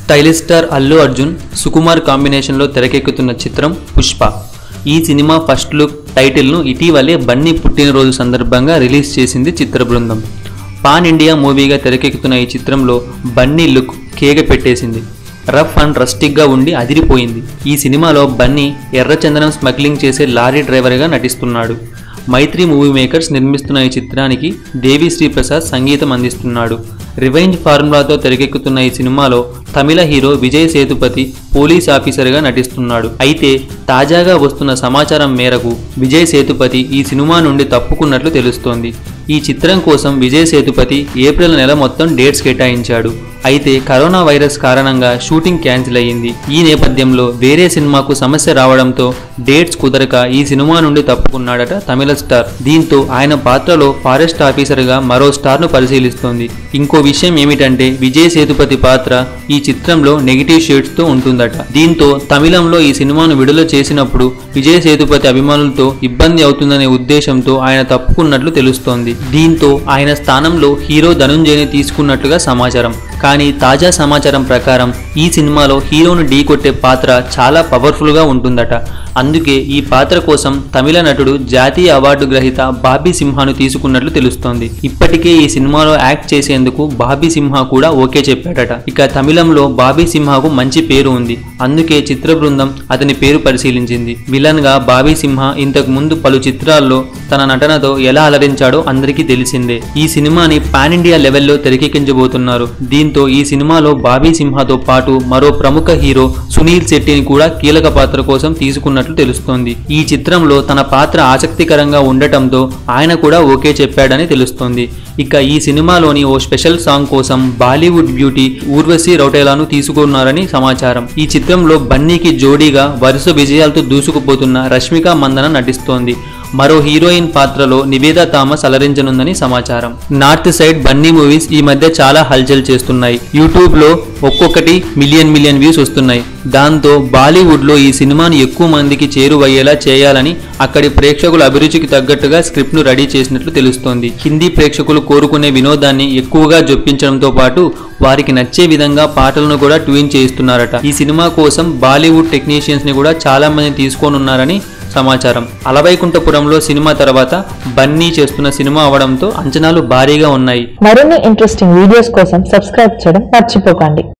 stylish star Allu Arjun Sukumar కాంబినేషన్లో తెరకెక్కుతున్న చిత్రం పుష్ప ఈ సినిమా ఫస్ట్ లుక్ టైటిల్ను ఇటీవలే బన్నీ పుట్టినరోజు సందర్భంగా రిలీజ్ చేసింది చిత్ర బృందం పాన్ ఇండియా మూవీగా తెరకెక్కుతున్న ఈ చిత్రంలో బన్నీ లుక్ కేక పెట్టేసింది రఫ్ అండ్ రస్టిక్గా ఉండి అదిరిపోయింది ఈ సినిమాలో బన్నీ ఎర్రచందనం స్మగ్లింగ్ చేసే లారీ డ్రైవర్గా నటిస్తున్నాడు మైత్రి మూవీ మేకర్స్ నిర్మిస్తున్న ఈ చిత్రానికి దేవి శ్రీప్రసాద్ సంగీతం అందిస్తున్నాడు రివెంజ్ ఫార్ములాతో తెరకెక్కుతున్న ఈ సినిమాలో తమిళ హీరో విజయ్ సేతుపతి పోలీస్ ఆఫీసర్గా నటిస్తున్నాడు అయితే తాజాగా వస్తున్న సమాచారం మేరకు విజయ్ సేతుపతి ఈ సినిమా నుండి తప్పుకున్నట్లు తెలుస్తోంది ఈ చిత్రం కోసం విజయ్ సేతుపతి ఏప్రిల్ నెల మొత్తం డేట్స్ కేటాయించాడు అయితే కరోనా వైరస్ కారణంగా షూటింగ్ క్యాన్సిల్ అయ్యింది ఈ నేపథ్యంలో వేరే సినిమాకు సమస్య రావడంతో డేట్స్ కుదరక ఈ సినిమా నుండి తప్పుకున్నాడట తమిళ స్టార్ దీంతో ఆయన పాత్రలో ఫారెస్ట్ ఆఫీసర్గా మరో స్టార్ను పరిశీలిస్తోంది ఇంకో విషయం ఏమిటంటే విజయ్ సేతుపతి పాత్ర ఈ చిత్రంలో నెగిటివ్ షేడ్స్తో ఉంటుందట దీంతో తమిళంలో ఈ సినిమాను విడుదల చేసినప్పుడు విజయ్ సేతుపతి అభిమానులతో ఇబ్బంది అవుతుందనే ఉద్దేశంతో ఆయన తప్పుకున్నట్లు తెలుస్తోంది దీంతో ఆయన స్థానంలో హీరో ధనుంజయని తీసుకున్నట్లుగా సమాచారం కానీ తాజా సమాచారం ప్రకారం ఈ సినిమాలో హీరోను ఢీకొట్టే పాత్ర చాలా పవర్ఫుల్గా ఉంటుందట అందుకే ఈ పాత్ర కోసం తమిళ నటుడు జాతీయ అవార్డు గ్రహీత బాబీ సింహాను తీసుకున్నట్లు తెలుస్తోంది ఇప్పటికే ఈ సినిమాలో యాక్ట్ చేసేందుకు బాబీ సింహ కూడా ఓకే చెప్పాడట ఇక తమిళంలో బాబీ సింహకు మంచి పేరు ఉంది అందుకే చిత్ర బృందం అతని పేరు పరిశీలించింది విలన్ గా బాబీ సింహ ఇంతకు ముందు పలు చిత్రాల్లో తన నటనతో ఎలా అలరించాడో అందరికీ తెలిసిందే ఈ సినిమాని పాన్ ఇండియా లెవెల్లో తెరకెక్కించబోతున్నారు దీంతో ఈ సినిమాలో బాబీ సింహతో పాటు మరో ప్రముఖ హీరో సునీల్ శెట్టిని కూడా కీలక పాత్ర కోసం తీసుకున్నట్లు తెలుస్తోంది ఈ చిత్రంలో తన పాత్ర ఆసక్తికరంగా ఉండటంతో ఆయన కూడా ఓకే చెప్పాడని తెలుస్తోంది ఇక ఈ సినిమాలోని ఓ స్పెషల్ సాంగ్ కోసం బాలీవుడ్ బ్యూటీ ఊర్వశి రౌటేలాను తీసుకున్నారని సమాచారం ఈ చిత్రంలో బన్నీకి జోడీగా వరుస విజయాలతో దూసుకుపోతున్న రష్మిక మందన నటిస్తోంది మరో హీరోయిన్ పాత్రలో నివేదా థామస్ అలరించనుందని సమాచారం నార్త్ సైడ్ బన్నీ మూవీస్ ఈ మధ్య చాలా హల్చల్ చేస్తున్నాయి యూట్యూబ్ లో ఒక్కొక్కటి మిలియన్ మిలియన్ వ్యూస్ వస్తున్నాయి దాంతో బాలీవుడ్ లో ఈ సినిమాను ఎక్కువ మందికి చేరువయ్యేలా చేయాలని అక్కడి ప్రేక్షకుల అభిరుచికి తగ్గట్టుగా స్క్రిప్ట్ ను రెడీ చేసినట్లు తెలుస్తోంది హిందీ ప్రేక్షకులు కోరుకునే వినోదాన్ని ఎక్కువగా జొప్పించడంతో పాటు వారికి నచ్చే విధంగా పాటలను కూడా ట్యూన్ చేయిస్తున్నారట ఈ సినిమా కోసం బాలీవుడ్ టెక్నీషియన్స్ ని కూడా చాలా మంది తీసుకోనున్నారని సమాచారం అలవైకుంఠపురంలో సినిమా తర్వాత బన్నీ చేస్తున్న సినిమా అవడంతో అంచనాలు భారీగా ఉన్నాయి మరిన్ని ఇంట్రెస్టింగ్ వీడియోస్ కోసం సబ్స్క్రైబ్ చేయడం మర్చిపోకండి